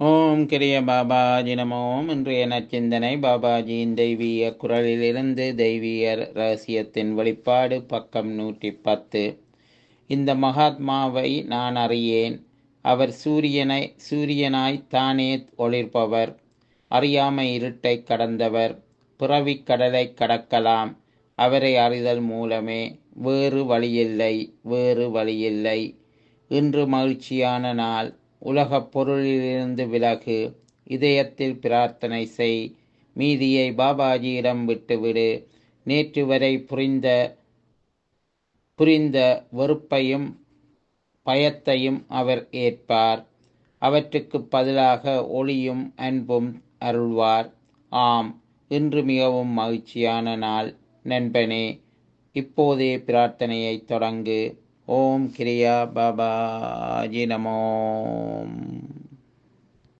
ஓம் கிரிய பாபாஜி நமோம் இன்றைய நச்சிந்தனை பாபாஜியின் தெய்வீக குரலிலிருந்து தெய்வீக ரகசியத்தின் வெளிப்பாடு பக்கம் நூற்றி பத்து இந்த மகாத்மாவை நான் அறியேன் அவர் சூரியனை சூரியனாய் தானே ஒளிர்பவர் அறியாமை இருட்டை கடந்தவர் பிறவிக் கடலை கடக்கலாம் அவரை அறிதல் மூலமே வேறு வழியில்லை வேறு வழியில்லை இன்று மகிழ்ச்சியான நாள் உலகப் பொருளிலிருந்து விலகு இதயத்தில் பிரார்த்தனை செய் மீதியை பாபாஜியிடம் விட்டுவிடு நேற்று வரை புரிந்த புரிந்த வெறுப்பையும் பயத்தையும் அவர் ஏற்பார் அவற்றுக்கு பதிலாக ஒளியும் அன்பும் அருள்வார் ஆம் இன்று மிகவும் மகிழ்ச்சியான நாள் நண்பனே இப்போதே பிரார்த்தனையை தொடங்கு ஓம் கிரியா பாபாஜி நமோம்